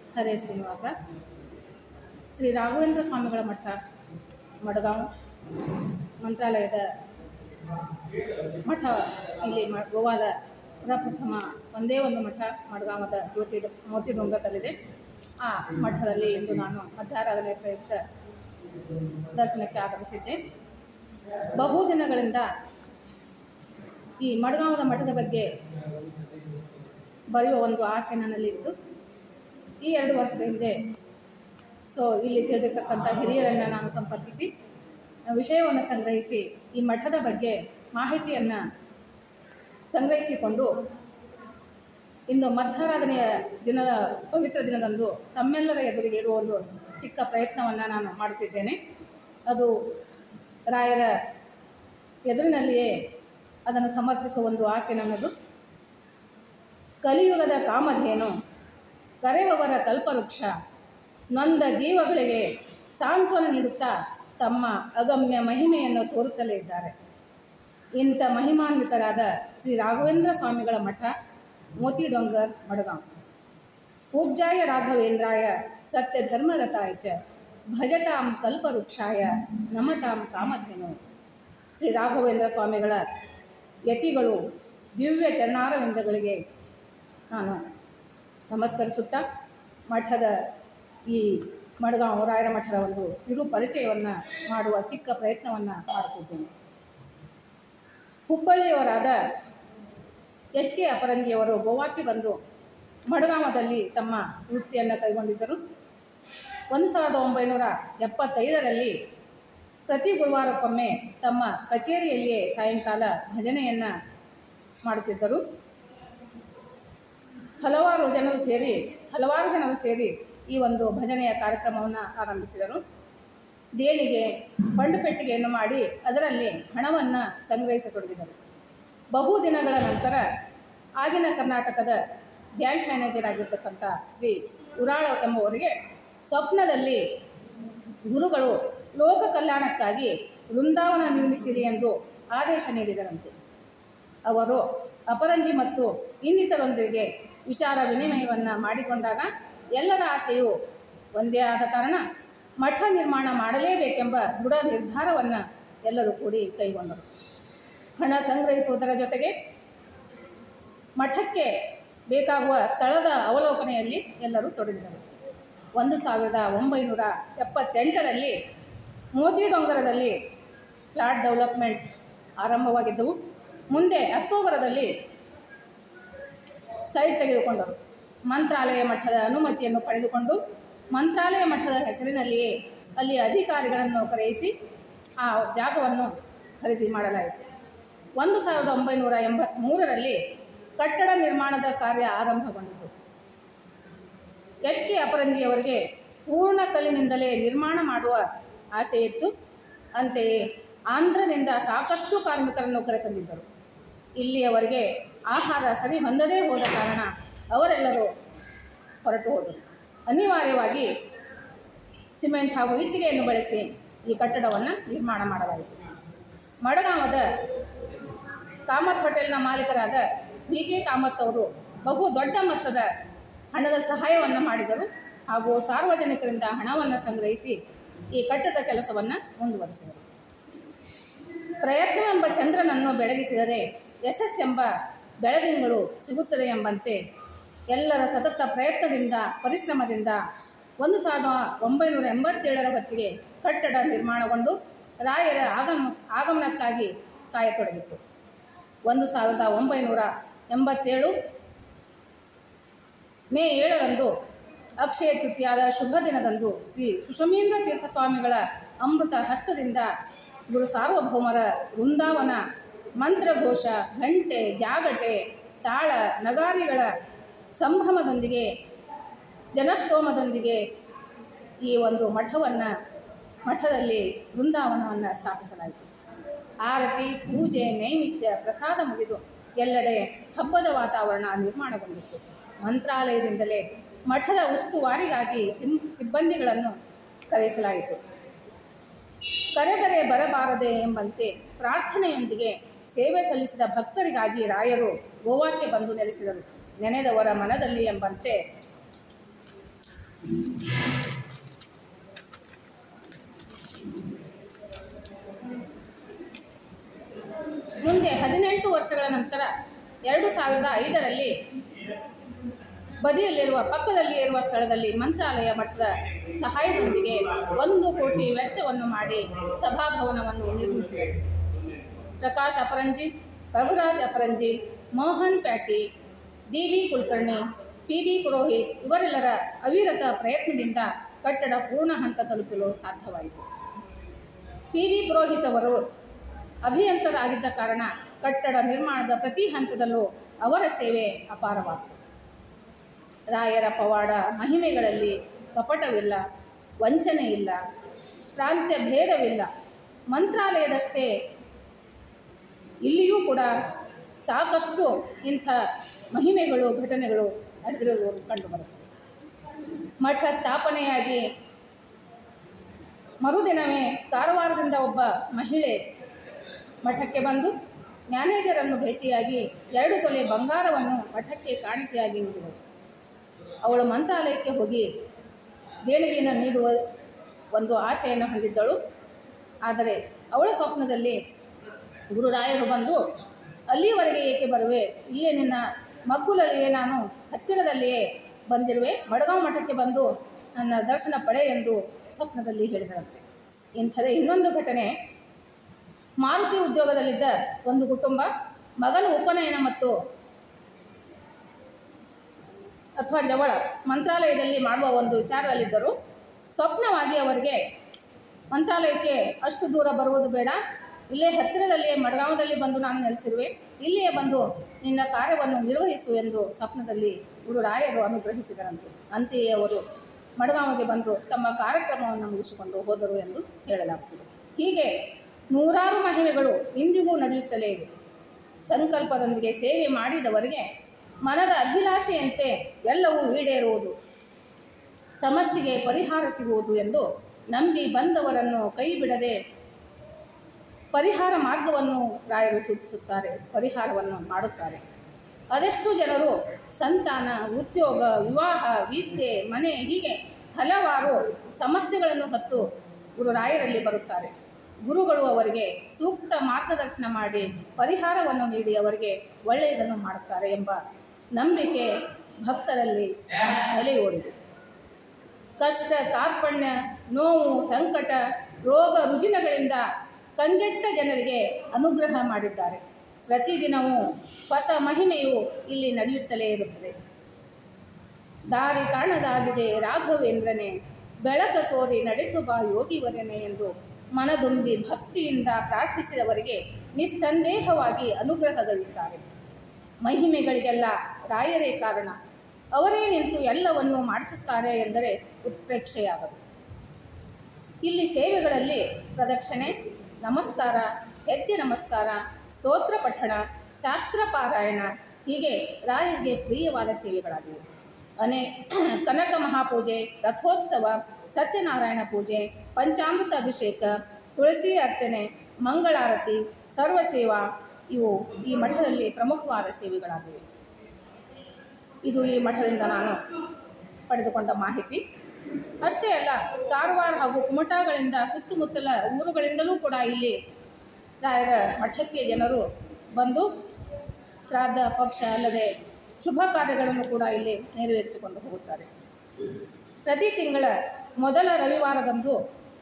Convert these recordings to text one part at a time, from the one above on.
ಹರೇ ಶ್ರೀನಿವಾಸ ಶ್ರೀ ರಾಘವೇಂದ್ರ ಸ್ವಾಮಿಗಳ ಮಠ ಮಡಗಾಂವ್ ಮಂತ್ರಾಲಯದ ಮಠ ಇಲ್ಲಿ ಮ ಗೋವಾದ ಪ್ರಪ್ರಥಮ ಒಂದೇ ಒಂದು ಮಠ ಮಡ್ಗಾಂವದ ಜ್ಯೋತಿ ಡ- ಮೋತಿ ಡೊಂಗರದಲ್ಲಿದೆ ಆ ಮಠದಲ್ಲಿ ಇಂದು ನಾನು ಮಧ್ಯಾರಾಧನೆ ಪ್ರಯುಕ್ತ ದರ್ಶನಕ್ಕೆ ಆಗಮಿಸಿದ್ದೆ ಬಹು ದಿನಗಳಿಂದ ಈ ಮಡ್ಗಾಂವದ ಮಠದ ಬಗ್ಗೆ ಬರೆಯುವ ಒಂದು ಆಸೆ ನನ್ನಲ್ಲಿತ್ತು ಈ ಎರಡು ವರ್ಷದ ಹಿಂದೆ ಸೊ ಇಲ್ಲಿ ತಿಳಿದಿರ್ತಕ್ಕಂಥ ಹಿರಿಯರನ್ನು ನಾನು ಸಂಪರ್ಕಿಸಿ ವಿಷಯವನ್ನು ಸಂಗ್ರಹಿಸಿ ಈ ಮಠದ ಬಗ್ಗೆ ಮಾಹಿತಿಯನ್ನು ಸಂಗ್ರಹಿಸಿಕೊಂಡು ಇಂದು ಮಧ್ಯಾರಾಧನೆಯ ದಿನದ ಪವಿತ್ರ ದಿನದಂದು ತಮ್ಮೆಲ್ಲರ ಎದುರಿಗೆ ಇಡುವ ಒಂದು ಚಿಕ್ಕ ಪ್ರಯತ್ನವನ್ನು ನಾನು ಮಾಡುತ್ತಿದ್ದೇನೆ ಅದು ರಾಯರ ಎದುರಿನಲ್ಲಿಯೇ ಅದನ್ನು ಸಮರ್ಪಿಸುವ ಒಂದು ಆಸೆ ನನ್ನದು ಕಲಿಯುಗದ ಕಾಮಧೇನು ಕರೆಯುವವರ ಕಲ್ಪವೃಕ್ಷ ನೊಂದ ಜೀವಗಳಿಗೆ ಸಾಂತ್ವನ ನೀಡುತ್ತಾ ತಮ್ಮ ಅಗಮ್ಯ ಮಹಿಮೆಯನ್ನು ತೋರುತ್ತಲೇ ಇದ್ದಾರೆ ಇಂಥ ಮಹಿಮಾನ್ವಿತರಾದ ಶ್ರೀ ರಾಘವೇಂದ್ರ ಸ್ವಾಮಿಗಳ ಮಠ ಮೋತಿ ಡೊಂಗರ್ ಮಡಗಾಂವ್ ಪೂಜ್ಯಾಯ ರಾಘವೇಂದ್ರಾಯ ಸತ್ಯ ಧರ್ಮರತಾಯ ಚ ಭಜತಾಂ ಕಲ್ಪವೃಕ್ಷಾಯ ನಮತಾಂ ಕಾಮಧೇನು ಶ್ರೀ ರಾಘವೇಂದ್ರ ಸ್ವಾಮಿಗಳ ಯತಿಗಳು ದಿವ್ಯ ಚರಣಾರವಿಂದಗಳಿಗೆ ನಾನು ನಮಸ್ಕರಿಸುತ್ತಾ ಮಠದ ಈ ಮಡಗಾಂವ್ ರಾಯರ ಮಠದ ಒಂದು ಕಿರು ಪರಿಚಯವನ್ನು ಮಾಡುವ ಚಿಕ್ಕ ಪ್ರಯತ್ನವನ್ನು ಮಾಡುತ್ತಿದ್ದೇನೆ ಹುಬ್ಬಳ್ಳಿಯವರಾದ ಎಚ್ ಕೆ ಅಪರಂಜಿಯವರು ಗೋವಾಕ್ಕೆ ಬಂದು ಮಡಗಾಂವದಲ್ಲಿ ತಮ್ಮ ವೃತ್ತಿಯನ್ನು ಕೈಗೊಂಡಿದ್ದರು ಒಂದು ಸಾವಿರದ ಒಂಬೈನೂರ ಎಪ್ಪತ್ತೈದರಲ್ಲಿ ಪ್ರತಿ ಗುರುವಾರಕ್ಕೊಮ್ಮೆ ತಮ್ಮ ಕಚೇರಿಯಲ್ಲಿಯೇ ಸಾಯಂಕಾಲ ಭಜನೆಯನ್ನು ಮಾಡುತ್ತಿದ್ದರು ಹಲವಾರು ಜನರು ಸೇರಿ ಹಲವಾರು ಜನರು ಸೇರಿ ಈ ಒಂದು ಭಜನೆಯ ಕಾರ್ಯಕ್ರಮವನ್ನು ಆರಂಭಿಸಿದರು ದೇಣಿಗೆ ಫಂಡ್ ಪೆಟ್ಟಿಗೆಯನ್ನು ಮಾಡಿ ಅದರಲ್ಲಿ ಹಣವನ್ನು ಸಂಗ್ರಹಿಸತೊಡಗಿದರು ಬಹು ದಿನಗಳ ನಂತರ ಆಗಿನ ಕರ್ನಾಟಕದ ಬ್ಯಾಂಕ್ ಮ್ಯಾನೇಜರ್ ಆಗಿರ್ತಕ್ಕಂಥ ಶ್ರೀ ಉರಾಳ ಎಂಬುವರಿಗೆ ಸ್ವಪ್ನದಲ್ಲಿ ಗುರುಗಳು ಲೋಕ ಕಲ್ಯಾಣಕ್ಕಾಗಿ ವೃಂದಾವನ ನಿರ್ಮಿಸಿರಿ ಎಂದು ಆದೇಶ ನೀಡಿದರಂತೆ ಅವರು ಅಪರಂಜಿ ಮತ್ತು ಇನ್ನಿತರೊಂದಿಗೆ ವಿಚಾರ ವಿನಿಮಯವನ್ನು ಮಾಡಿಕೊಂಡಾಗ ಎಲ್ಲರ ಆಸೆಯು ಒಂದೇ ಆದ ಕಾರಣ ಮಠ ನಿರ್ಮಾಣ ಮಾಡಲೇಬೇಕೆಂಬ ದೃಢ ನಿರ್ಧಾರವನ್ನು ಎಲ್ಲರೂ ಕೂಡಿ ಕೈಗೊಂಡರು ಹಣ ಸಂಗ್ರಹಿಸುವುದರ ಜೊತೆಗೆ ಮಠಕ್ಕೆ ಬೇಕಾಗುವ ಸ್ಥಳದ ಅವಲೋಕನೆಯಲ್ಲಿ ಎಲ್ಲರೂ ತೊಡಗಿದರು ಒಂದು ಸಾವಿರದ ಒಂಬೈನೂರ ಎಪ್ಪತ್ತೆಂಟರಲ್ಲಿ ಮೋತಿ ಡೊಂಗರದಲ್ಲಿ ಫ್ಲಾಟ್ ಡೆವಲಪ್ಮೆಂಟ್ ಆರಂಭವಾಗಿದ್ದವು ಮುಂದೆ ಅಕ್ಟೋಬರದಲ್ಲಿ ಸೈಟ್ ತೆಗೆದುಕೊಂಡರು ಮಂತ್ರಾಲಯ ಮಠದ ಅನುಮತಿಯನ್ನು ಪಡೆದುಕೊಂಡು ಮಂತ್ರಾಲಯ ಮಠದ ಹೆಸರಿನಲ್ಲಿಯೇ ಅಲ್ಲಿ ಅಧಿಕಾರಿಗಳನ್ನು ಕರೆಯಿಸಿ ಆ ಜಾಗವನ್ನು ಖರೀದಿ ಮಾಡಲಾಯಿತು ಒಂದು ಸಾವಿರದ ಒಂಬೈನೂರ ಎಂಬತ್ತ್ಮೂರರಲ್ಲಿ ಕಟ್ಟಡ ನಿರ್ಮಾಣದ ಕಾರ್ಯ ಆರಂಭಗೊಂಡಿತು ಎಚ್ ಕೆ ಅಪರಂಜಿಯವರಿಗೆ ಪೂರ್ಣ ಕಲ್ಲಿನಿಂದಲೇ ನಿರ್ಮಾಣ ಮಾಡುವ ಆಸೆ ಇತ್ತು ಅಂತೆಯೇ ಆಂಧ್ರದಿಂದ ಸಾಕಷ್ಟು ಕಾರ್ಮಿಕರನ್ನು ಕರೆತಂದಿದ್ದರು ಇಲ್ಲಿಯವರೆಗೆ ಆಹಾರ ಸರಿ ಹೊಂದದೇ ಹೋದ ಕಾರಣ ಅವರೆಲ್ಲರೂ ಹೊರಟು ಹೋದರು ಅನಿವಾರ್ಯವಾಗಿ ಸಿಮೆಂಟ್ ಹಾಗೂ ಇಟ್ಟಿಗೆಯನ್ನು ಬಳಸಿ ಈ ಕಟ್ಟಡವನ್ನು ನಿರ್ಮಾಣ ಮಾಡಲಾಯಿತು ಮಡಗಾಂವದ ಕಾಮತ್ ಹೋಟೆಲ್ನ ಮಾಲೀಕರಾದ ವಿ ಕೆ ಕಾಮತ್ ಅವರು ಬಹು ದೊಡ್ಡ ಮೊತ್ತದ ಹಣದ ಸಹಾಯವನ್ನು ಮಾಡಿದರು ಹಾಗೂ ಸಾರ್ವಜನಿಕರಿಂದ ಹಣವನ್ನು ಸಂಗ್ರಹಿಸಿ ಈ ಕಟ್ಟಡ ಕೆಲಸವನ್ನು ಮುಂದುವರಿಸಿದರು ಪ್ರಯತ್ನವೆಂಬ ಚಂದ್ರನನ್ನು ಬೆಳಗಿಸಿದರೆ ಯಶಸ್ಸೆಂಬ ಬೆಳದಿಂಗಳು ಸಿಗುತ್ತದೆ ಎಂಬಂತೆ ಎಲ್ಲರ ಸತತ ಪ್ರಯತ್ನದಿಂದ ಪರಿಶ್ರಮದಿಂದ ಒಂದು ಸಾವಿರದ ಒಂಬೈನೂರ ಎಂಬತ್ತೇಳರ ಹೊತ್ತಿಗೆ ಕಟ್ಟಡ ನಿರ್ಮಾಣಗೊಂಡು ರಾಯರ ಆಗಮ ಆಗಮನಕ್ಕಾಗಿ ಕಾಯತೊಡಗಿತ್ತು ಒಂದು ಸಾವಿರದ ಒಂಬೈನೂರ ಎಂಬತ್ತೇಳು ಮೇ ಏಳರಂದು ಅಕ್ಷಯ ತೃತೀಯಾದ ಶುಭ ದಿನದಂದು ಶ್ರೀ ಸುಷಮೀಂದ್ರ ತೀರ್ಥ ಸ್ವಾಮಿಗಳ ಅಮೃತ ಹಸ್ತದಿಂದ ಗುರು ಸಾರ್ವಭೌಮರ ವೃಂದಾವನ ಮಂತ್ರಘೋಷ ಘಂಟೆ ಜಾಗಟೆ ತಾಳ ನಗಾರಿಗಳ ಸಂಭ್ರಮದೊಂದಿಗೆ ಜನಸ್ತೋಮದೊಂದಿಗೆ ಈ ಒಂದು ಮಠವನ್ನು ಮಠದಲ್ಲಿ ವೃಂದಾವನವನ್ನು ಸ್ಥಾಪಿಸಲಾಯಿತು ಆರತಿ ಪೂಜೆ ನೈಮಿತ್ಯ ಪ್ರಸಾದ ಮುಗಿದು ಎಲ್ಲೆಡೆ ಹಬ್ಬದ ವಾತಾವರಣ ನಿರ್ಮಾಣಗೊಂಡಿತ್ತು ಮಂತ್ರಾಲಯದಿಂದಲೇ ಮಠದ ಉಸ್ತುವಾರಿಗಾಗಿ ಸಿಂ ಸಿಬ್ಬಂದಿಗಳನ್ನು ಕರೆಸಲಾಯಿತು ಕರೆದರೆ ಬರಬಾರದೆ ಎಂಬಂತೆ ಪ್ರಾರ್ಥನೆಯೊಂದಿಗೆ ಸೇವೆ ಸಲ್ಲಿಸಿದ ಭಕ್ತರಿಗಾಗಿ ರಾಯರು ಗೋವಾಕ್ಕೆ ಬಂದು ನೆಲೆಸಿದರು ನೆನೆದವರ ಮನದಲ್ಲಿ ಎಂಬಂತೆ ಮುಂದೆ ಹದಿನೆಂಟು ವರ್ಷಗಳ ನಂತರ ಎರಡು ಸಾವಿರದ ಐದರಲ್ಲಿ ಬದಿಯಲ್ಲಿರುವ ಪಕ್ಕದಲ್ಲಿ ಇರುವ ಸ್ಥಳದಲ್ಲಿ ಮಂತ್ರಾಲಯ ಮಠದ ಸಹಾಯದೊಂದಿಗೆ ಒಂದು ಕೋಟಿ ವೆಚ್ಚವನ್ನು ಮಾಡಿ ಸಭಾಭವನವನ್ನು ನಿರ್ಮಿಸಿದರು Prakash Aparanji Raghuraj Aparanji Mohan Pyati D B Kulkarni P B Purohit ಇವರೆಲ್ಲರ ಅವಿರತ ಪ್ರಯತ್ನದಿಂದ ಕಟ್ಟಡ ಪೂರ್ಣ ಹಂತ ತಲುಪಲು ಸಾಧ್ಯವಾಯಿತು ಪಿ ಬಿ ಪುರೋಹಿತ್ ಅವರು ಅಭಿಯಂತರಾಗಿದ್ದ ಕಾರಣ ಕಟ್ಟಡ ನಿರ್ಮಾಣದ ಪ್ರತಿ ಹಂತದಲ್ಲೂ ಅವರ ಸೇವೆ ಅಪಾರವಾಗಿದೆ ರಾಯರ ಪವಾಡ ಮಹಿಮೆಗಳಲ್ಲಿ ಕಪಟವಿಲ್ಲ ವಂಚನೆ ಇಲ್ಲ ಪ್ರಾಂತ್ಯ ಭೇದವಿಲ್ಲ ಮಂತ್ರಾಲಯದಷ್ಟೇ ಇಲ್ಲಿಯೂ ಕೂಡ ಸಾಕಷ್ಟು ಇಂಥ ಮಹಿಮೆಗಳು ಘಟನೆಗಳು ನಡೆದಿರುವುದು ಕಂಡುಬರುತ್ತದೆ ಮಠ ಸ್ಥಾಪನೆಯಾಗಿ ಮರುದಿನವೇ ಕಾರವಾರದಿಂದ ಒಬ್ಬ ಮಹಿಳೆ ಮಠಕ್ಕೆ ಬಂದು ಮ್ಯಾನೇಜರನ್ನು ಭೇಟಿಯಾಗಿ ಎರಡು ತೊಲೆ ಬಂಗಾರವನ್ನು ಮಠಕ್ಕೆ ಕಾಣಿಕೆಯಾಗಿ ನೀಡಿದಳು ಅವಳು ಮಂತ್ರಾಲಯಕ್ಕೆ ಹೋಗಿ ದೇಣಿಗೆಯನ್ನು ನೀಡುವ ಒಂದು ಆಸೆಯನ್ನು ಹೊಂದಿದ್ದಳು ಆದರೆ ಅವಳ ಸ್ವಪ್ನದಲ್ಲಿ ಗುರುರಾಯರು ಬಂದು ಅಲ್ಲಿಯವರೆಗೆ ಏಕೆ ಬರುವೆ ಇಲ್ಲೇ ನಿನ್ನ ಮಗ್ಗುಲಲ್ಲಿಯೇ ನಾನು ಹತ್ತಿರದಲ್ಲಿಯೇ ಬಂದಿರುವೆ ಮಡಗಾಂವ್ ಮಠಕ್ಕೆ ಬಂದು ನನ್ನ ದರ್ಶನ ಪಡೆ ಎಂದು ಸ್ವಪ್ನದಲ್ಲಿ ಹೇಳಿದರಂತೆ ಇಂಥದೇ ಇನ್ನೊಂದು ಘಟನೆ ಮಾರುತಿ ಉದ್ಯೋಗದಲ್ಲಿದ್ದ ಒಂದು ಕುಟುಂಬ ಮಗನ ಉಪನಯನ ಮತ್ತು ಅಥವಾ ಜವಳ ಮಂತ್ರಾಲಯದಲ್ಲಿ ಮಾಡುವ ಒಂದು ವಿಚಾರದಲ್ಲಿದ್ದರು ಸ್ವಪ್ನವಾಗಿ ಅವರಿಗೆ ಮಂತ್ರಾಲಯಕ್ಕೆ ಅಷ್ಟು ದೂರ ಬರುವುದು ಬೇಡ ಇಲ್ಲೇ ಹತ್ತಿರದಲ್ಲಿಯೇ ಮಡಗಾಂವದಲ್ಲಿ ಬಂದು ನಾನು ನೆಲೆಸಿರುವೆ ಇಲ್ಲಿಯೇ ಬಂದು ನಿನ್ನ ಕಾರ್ಯವನ್ನು ನಿರ್ವಹಿಸು ಎಂದು ಸ್ವಪ್ನದಲ್ಲಿ ಗುರು ರಾಯರು ಅನುಗ್ರಹಿಸಿದರಂತೆ ಅಂತೆಯೇ ಅವರು ಮಡಗಾಂವಿಗೆ ಬಂದು ತಮ್ಮ ಕಾರ್ಯಕ್ರಮವನ್ನು ಮುಗಿಸಿಕೊಂಡು ಹೋದರು ಎಂದು ಹೇಳಲಾಗುತ್ತದೆ ಹೀಗೆ ನೂರಾರು ಮಹಿಮೆಗಳು ಇಂದಿಗೂ ನಡೆಯುತ್ತಲೇ ಇವೆ ಸಂಕಲ್ಪದೊಂದಿಗೆ ಸೇವೆ ಮಾಡಿದವರಿಗೆ ಮನದ ಅಭಿಲಾಷೆಯಂತೆ ಎಲ್ಲವೂ ಈಡೇರುವುದು ಸಮಸ್ಯೆಗೆ ಪರಿಹಾರ ಸಿಗುವುದು ಎಂದು ನಂಬಿ ಬಂದವರನ್ನು ಕೈ ಬಿಡದೆ ಪರಿಹಾರ ಮಾರ್ಗವನ್ನು ರಾಯರು ಸೂಚಿಸುತ್ತಾರೆ ಪರಿಹಾರವನ್ನು ಮಾಡುತ್ತಾರೆ ಅದೆಷ್ಟು ಜನರು ಸಂತಾನ ಉದ್ಯೋಗ ವಿವಾಹ ವಿದ್ಯೆ ಮನೆ ಹೀಗೆ ಹಲವಾರು ಸಮಸ್ಯೆಗಳನ್ನು ಹೊತ್ತು ಗುರು ರಾಯರಲ್ಲಿ ಬರುತ್ತಾರೆ ಗುರುಗಳು ಅವರಿಗೆ ಸೂಕ್ತ ಮಾರ್ಗದರ್ಶನ ಮಾಡಿ ಪರಿಹಾರವನ್ನು ನೀಡಿ ಅವರಿಗೆ ಒಳ್ಳೆಯದನ್ನು ಮಾಡುತ್ತಾರೆ ಎಂಬ ನಂಬಿಕೆ ಭಕ್ತರಲ್ಲಿ ನೆಲೆಯೂರಿದೆ ಕಷ್ಟ ಕಾರ್ಪಣ್ಯ ನೋವು ಸಂಕಟ ರೋಗ ರುಜಿನಗಳಿಂದ ಕಂಗೆಟ್ಟ ಜನರಿಗೆ ಅನುಗ್ರಹ ಮಾಡಿದ್ದಾರೆ ಪ್ರತಿದಿನವೂ ಹೊಸ ಮಹಿಮೆಯು ಇಲ್ಲಿ ನಡೆಯುತ್ತಲೇ ಇರುತ್ತದೆ ದಾರಿ ಕಾಣದಾಗಿದೆ ರಾಘವೇಂದ್ರನೇ ಬೆಳಕ ತೋರಿ ನಡೆಸುವ ಯೋಗಿವರನೆ ಎಂದು ಮನದುಂಬಿ ಭಕ್ತಿಯಿಂದ ಪ್ರಾರ್ಥಿಸಿದವರಿಗೆ ನಿಸ್ಸಂದೇಹವಾಗಿ ಅನುಗ್ರಹಗೈಯುತ್ತಾರೆ ಮಹಿಮೆಗಳಿಗೆಲ್ಲ ರಾಯರೇ ಕಾರಣ ಅವರೇ ನಿಂತು ಎಲ್ಲವನ್ನು ಮಾಡಿಸುತ್ತಾರೆ ಎಂದರೆ ಉತ್ಪ್ರೇಕ್ಷೆಯಾಗದು ಇಲ್ಲಿ ಸೇವೆಗಳಲ್ಲಿ ಪ್ರದಕ್ಷಿಣೆ ನಮಸ್ಕಾರ ಹೆಜ್ಜೆ ನಮಸ್ಕಾರ ಸ್ತೋತ್ರ ಪಠಣ ಶಾಸ್ತ್ರ ಪಾರಾಯಣ ಹೀಗೆ ರಾಯರಿಗೆ ಪ್ರಿಯವಾದ ಸೇವೆಗಳಾಗಿವೆ ಅನೇ ಕನಕ ಮಹಾಪೂಜೆ ರಥೋತ್ಸವ ಸತ್ಯನಾರಾಯಣ ಪೂಜೆ ಪಂಚಾಮೃತ ಅಭಿಷೇಕ ತುಳಸಿ ಅರ್ಚನೆ ಮಂಗಳಾರತಿ ಸರ್ವಸೇವಾ ಇವು ಈ ಮಠದಲ್ಲಿ ಪ್ರಮುಖವಾದ ಸೇವೆಗಳಾಗಿವೆ ಇದು ಈ ಮಠದಿಂದ ನಾನು ಪಡೆದುಕೊಂಡ ಮಾಹಿತಿ ಅಷ್ಟೇ ಅಲ್ಲ ಕಾರವಾರ ಹಾಗೂ ಕುಮಟಾಗಳಿಂದ ಸುತ್ತಮುತ್ತಲ ಊರುಗಳಿಂದಲೂ ಕೂಡ ಇಲ್ಲಿ ರಾಯರ ಮಠಕ್ಕೆ ಜನರು ಬಂದು ಶ್ರಾದ್ದ ಪಕ್ಷ ಅಲ್ಲದೆ ಶುಭ ಕಾರ್ಯಗಳನ್ನು ಕೂಡ ಇಲ್ಲಿ ನೆರವೇರಿಸಿಕೊಂಡು ಹೋಗುತ್ತಾರೆ ಪ್ರತಿ ತಿಂಗಳ ಮೊದಲ ರವಿವಾರದಂದು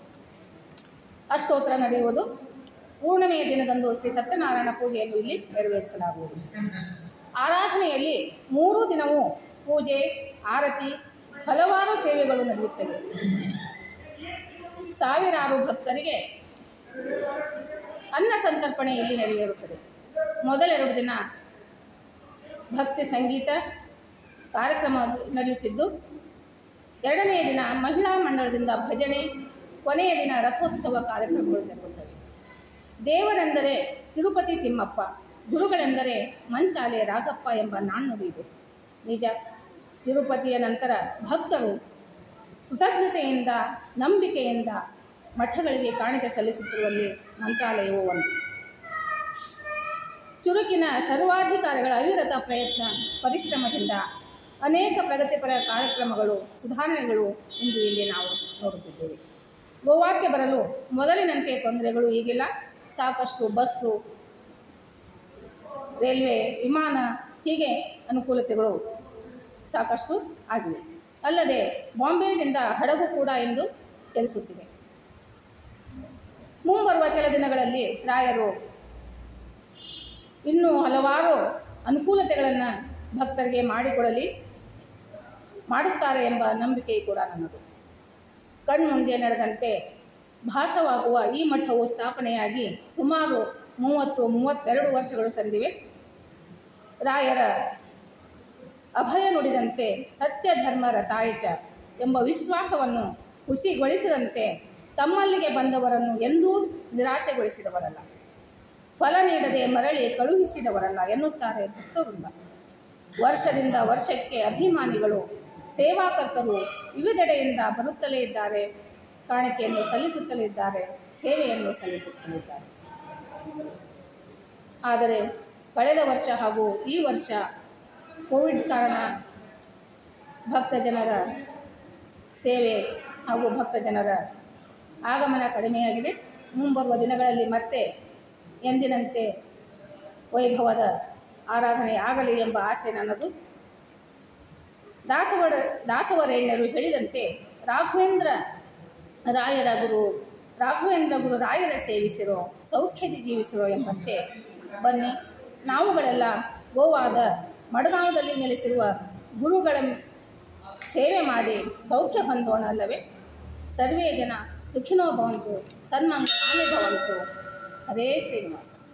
ಅಷ್ಟೋತ್ರ ನಡೆಯುವುದು ಪೂರ್ಣಿಮೆಯ ದಿನದಂದು ಶ್ರೀ ಸತ್ಯನಾರಾಯಣ ಪೂಜೆಯನ್ನು ಇಲ್ಲಿ ನೆರವೇರಿಸಲಾಗುವುದು ಆರಾಧನೆಯಲ್ಲಿ ಮೂರು ದಿನವೂ ಪೂಜೆ ಆರತಿ ಹಲವಾರು ಸೇವೆಗಳು ನಡೆಯುತ್ತವೆ ಸಾವಿರಾರು ಭಕ್ತರಿಗೆ ಅನ್ನ ಸಂತರ್ಪಣೆ ಇಲ್ಲಿ ನೆರವೇರುತ್ತದೆ ಮೊದಲೆರಡು ದಿನ ಭಕ್ತಿ ಸಂಗೀತ ಕಾರ್ಯಕ್ರಮ ನಡೆಯುತ್ತಿದ್ದು ಎರಡನೆಯ ದಿನ ಮಹಿಳಾ ಮಂಡಳದಿಂದ ಭಜನೆ ಕೊನೆಯ ದಿನ ರಥೋತ್ಸವ ಕಾರ್ಯಕ್ರಮಗಳು ಜರುಗುತ್ತವೆ ದೇವರೆಂದರೆ ತಿರುಪತಿ ತಿಮ್ಮಪ್ಪ ಗುರುಗಳೆಂದರೆ ಮಂಚಾಲೆ ರಾಘಪ್ಪ ಎಂಬ ನಾಣ್ಣುಡಿ ಇದೆ ನಿಜ ತಿರುಪತಿಯ ನಂತರ ಭಕ್ತರು ಕೃತಜ್ಞತೆಯಿಂದ ನಂಬಿಕೆಯಿಂದ ಮಠಗಳಿಗೆ ಕಾಣಿಕೆ ಸಲ್ಲಿಸುತ್ತಿರುವಲ್ಲಿ ಮಂತ್ರಾಲಯವೂ ಒಂದು ಚುರುಕಿನ ಸರ್ವಾಧಿಕಾರಿಗಳ ಅವಿರತ ಪ್ರಯತ್ನ ಪರಿಶ್ರಮದಿಂದ ಅನೇಕ ಪ್ರಗತಿಪರ ಕಾರ್ಯಕ್ರಮಗಳು ಸುಧಾರಣೆಗಳು ಇಂದು ಇಲ್ಲಿ ನಾವು ನೋಡುತ್ತಿದ್ದೇವೆ ಗೋವಾಕ್ಕೆ ಬರಲು ಮೊದಲಿನಂತೆ ತೊಂದರೆಗಳು ಈಗಿಲ್ಲ ಸಾಕಷ್ಟು ಬಸ್ಸು ರೈಲ್ವೆ ವಿಮಾನ ಹೀಗೆ ಅನುಕೂಲತೆಗಳು ಸಾಕಷ್ಟು ಆಗಿವೆ ಅಲ್ಲದೆ ಬಾಂಬೆಯಿಂದ ಹಡಗು ಕೂಡ ಇಂದು ಚಲಿಸುತ್ತಿವೆ ಮುಂಬರುವ ಕೆಲ ದಿನಗಳಲ್ಲಿ ರಾಯರು ಇನ್ನೂ ಹಲವಾರು ಅನುಕೂಲತೆಗಳನ್ನು ಭಕ್ತರಿಗೆ ಮಾಡಿಕೊಡಲಿ ಮಾಡುತ್ತಾರೆ ಎಂಬ ನಂಬಿಕೆ ಕೂಡ ನನ್ನದು ಕಣ್ಮುಂದೆ ನಡೆದಂತೆ ಭಾಸವಾಗುವ ಈ ಮಠವು ಸ್ಥಾಪನೆಯಾಗಿ ಸುಮಾರು ಮೂವತ್ತು ಮೂವತ್ತೆರಡು ವರ್ಷಗಳು ಸಂದಿವೆ ರಾಯರ ಅಭಯ ನುಡಿದಂತೆ ಸತ್ಯ ಧರ್ಮ ರಥಾಯಚ ಎಂಬ ವಿಶ್ವಾಸವನ್ನು ಹುಸಿಗೊಳಿಸಿದಂತೆ ತಮ್ಮಲ್ಲಿಗೆ ಬಂದವರನ್ನು ಎಂದೂ ನಿರಾಸೆಗೊಳಿಸಿದವರಲ್ಲ ಫಲ ನೀಡದೆ ಮರಳಿ ಕಳುಹಿಸಿದವರಲ್ಲ ಎನ್ನುತ್ತಾರೆ ಭಕ್ತವೃಂದ ವರ್ಷದಿಂದ ವರ್ಷಕ್ಕೆ ಅಭಿಮಾನಿಗಳು ಸೇವಾಕರ್ತರು ವಿವಿಧೆಡೆಯಿಂದ ಬರುತ್ತಲೇ ಇದ್ದಾರೆ ಕಾಣಿಕೆಯನ್ನು ಸಲ್ಲಿಸುತ್ತಲೇ ಇದ್ದಾರೆ ಸೇವೆಯನ್ನು ಸಲ್ಲಿಸುತ್ತಲೇ ಇದ್ದಾರೆ ಆದರೆ ಕಳೆದ ವರ್ಷ ಹಾಗೂ ಈ ವರ್ಷ ಕೋವಿಡ್ ಕಾರಣ ಭಕ್ತ ಜನರ ಸೇವೆ ಹಾಗೂ ಭಕ್ತ ಜನರ ಆಗಮನ ಕಡಿಮೆಯಾಗಿದೆ ಮುಂಬರುವ ದಿನಗಳಲ್ಲಿ ಮತ್ತೆ ಎಂದಿನಂತೆ ವೈಭವದ ಆರಾಧನೆ ಆಗಲಿ ಎಂಬ ಆಸೆ ನನ್ನದು ದಾಸವಡ ದಾಸವರೇಣ್ಯರು ಹೇಳಿದಂತೆ ರಾಘವೇಂದ್ರ ರಾಯರ ಗುರು ರಾಘವೇಂದ್ರ ಗುರು ರಾಯರ ಸೇವಿಸಿರೋ ಸೌಖ್ಯದಿ ಜೀವಿಸಿರೋ ಎಂಬಂತೆ ಬನ್ನಿ ನಾವುಗಳೆಲ್ಲ ಗೋವಾದ ಮಡಗಾಂವದಲ್ಲಿ ನೆಲೆಸಿರುವ ಗುರುಗಳ ಸೇವೆ ಮಾಡಿ ಸೌಖ್ಯ ಹೊಂದೋಣ ಅಲ್ಲವೇ ಸರ್ವೇ ಜನ ಸುಖಿನೋ ಭವಂತು ಸನ್ಮಂಗಲಾನಿ ಭವಂತು ಹರೇ ಶ್ರೀನಿವಾಸ